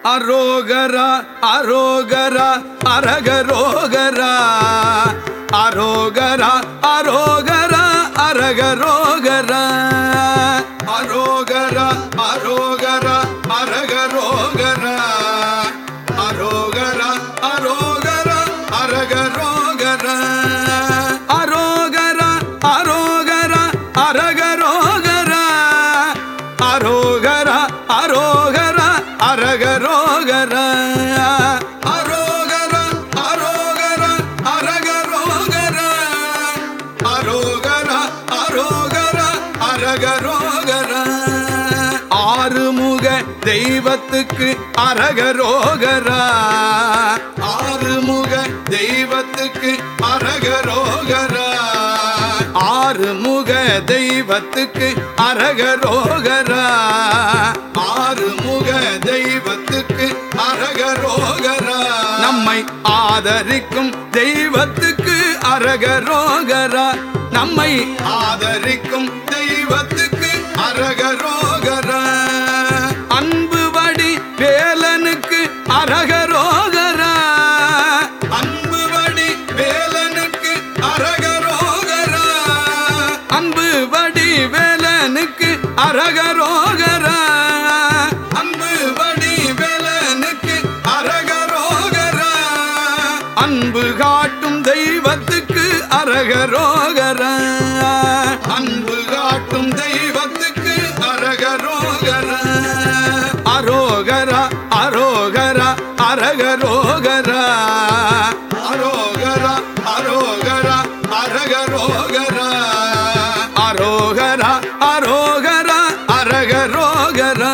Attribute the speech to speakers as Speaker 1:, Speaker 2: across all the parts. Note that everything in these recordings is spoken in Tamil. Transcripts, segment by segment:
Speaker 1: அரோகரா அரோகரா அரகரோகரா அரோகரா அரோகரா அரகரோகரா அரோகரா அரோகரா அரகரோகரா அரோகரா அரோகரா அரகரோகரா அரோகரா அரோகரா அரகரோகரா அரோகரா அரோகரா அரகரோகரா அரோகரா அரோகரா அரகரோகரா அரோகரா அரோகரா அரகரோகரா ஆறுமுக தெய்வத்துக்கு அரகரோகரா ஆறுமுக தெய்வத்துக்கு அரகரோகரா ஆறுமுக தெய்வத்துக்கு அரகரோகரா ஆறுமுக தெய்வத்துக்கு அரகரோகரா நம்மை ஆதரிக்கும் தெய்வத்துக்கு அரகரோகரா நம்மை ஆதரிக்கும் தெய்வத்துக்கு அரகரோகரா அன்பு வடி வேலனுக்கு அரகரோகரா அன்பு வடி வேலனுக்கு அரகரோகரா அன்பு வடி வேலனுக்கு அரகரோகரா அன்பு வடி வேலனுக்கு அரகரோகரா அன்பு காட்டும் தெய்வத்துக்கு அரகரோகரா அன்பு காட்டும் தெய்வத்துக்கு அரகரோகரா அரோகரா அரோகரா அரகரோகரா அரோகரா அரோகரா அரகரோகரா அரோகரா அரோகரா அரகரோகரா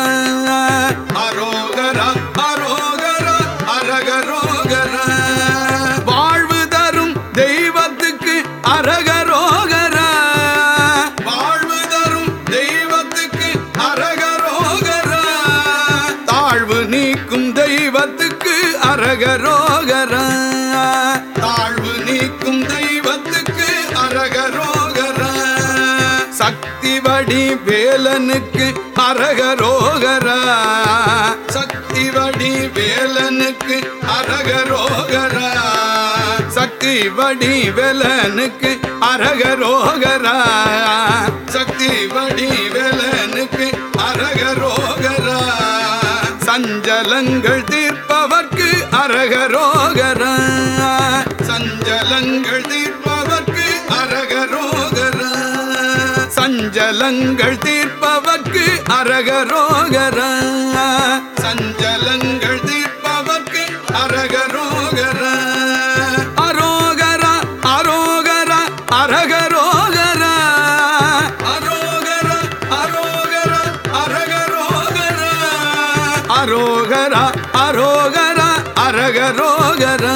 Speaker 1: அரோகரா அரோகரா அரகரோகரா வாழ்வு தரும் தெய்வத்துக்கு அரகரோகரா வாழ்வு தரும் தெய்வத்துக்கு அரகரோகரா தாழ்வு நீக்கும் தெய்வத்துக்கு அரகரோகரா தாழ்வு நீக்கும் தெய்வத்துக்கு அரகரோகரா சக்தி வடி வேலனுக்கு அரகரோகரா சக்தி வடி வேலனுக்கு அரகரோகரா சக்தி வடி வேலனுக்கு அரகரோகரா சக்தி வடி வேலனுக்கு அரகரோகரா சஞ்சலங்கள் தீர்ப்பவர்க்கு அரகரோகரா சஞ்சலங்கள் தீர்ப்பவர்க்கு அரகரோகரா சஞ்சலங்கள் தீர்ப்பவர்க்கு அரகரோகரா சஞ்சலங்கள் தீர்ப்பவர்க்கு அரகரோகரா அரோகரா அரோகரா அரகரோகரா அரோகரா அரோகரா அரகரோகரா அரோகரா அரோகரா அரகரோகரா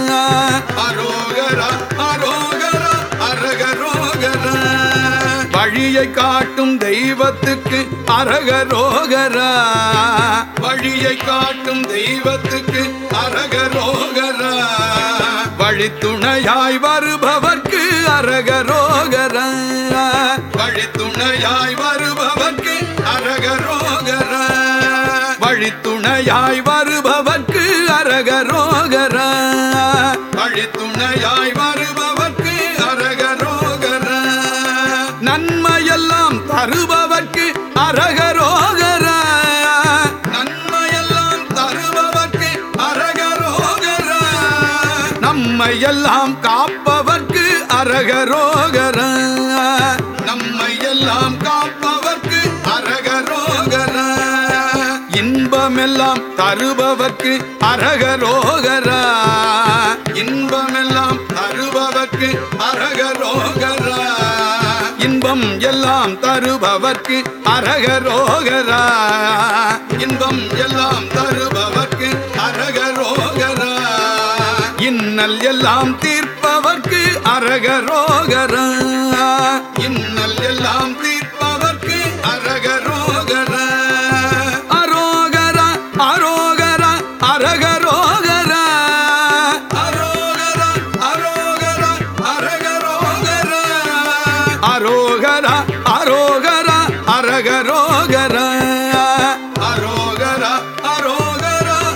Speaker 1: அரோகரா அரோகரா அரகரோகரா வழியை காட்டும் தெய்வத்துக்கு அரகரோகரா வழியை காட்டும் தெய்வத்துக்கு அரகரோகரா வழித்துணையாய் வருபவர்க்கு அரகரோகரா வழித்துணையாய் வருபவர்க்கு அரகரோகரா வழித்துணையாய் வருபவர்க்கு அரகரோகரா வழித்துணையாய் வருபவர்க்கு அரகரோகரா நன்மையெல்லாம் தருபவர்க்கு அரகரோகரா நன்மையெல்லாம் தருபவர்க்கு அரகரோகரா நம்மையெல்லாம் காப்பவர்க்கு அரகரோகரா நம்மையெல்லாம் காப்பவர்க்கு அரகரோகரா இன்பமெல்லாம் தருபவர்க்கு அரகரோகரா இன்பமெல்லாம் தருபவர்க்கு அரகரோகரா இன்பம் எல்லாம் தருபவர்க்கு அரகரோகரா இன்பம் எல்லாம் தருபவர்க்கு அரகரோகரா இன்னல் எல்லாம் தீர்ப்பவர்க்கு அரகரோகரா இன்னல் எல்லாம் தீர்ப்பவர்க்கு அரகரோகரா அரோகரா அரோகரா அரகரோகரா அரோகரா அரோகரா அரகரோகரா அரோகரா அரோகரா அரகரோகரா அரோகரா அரோகரா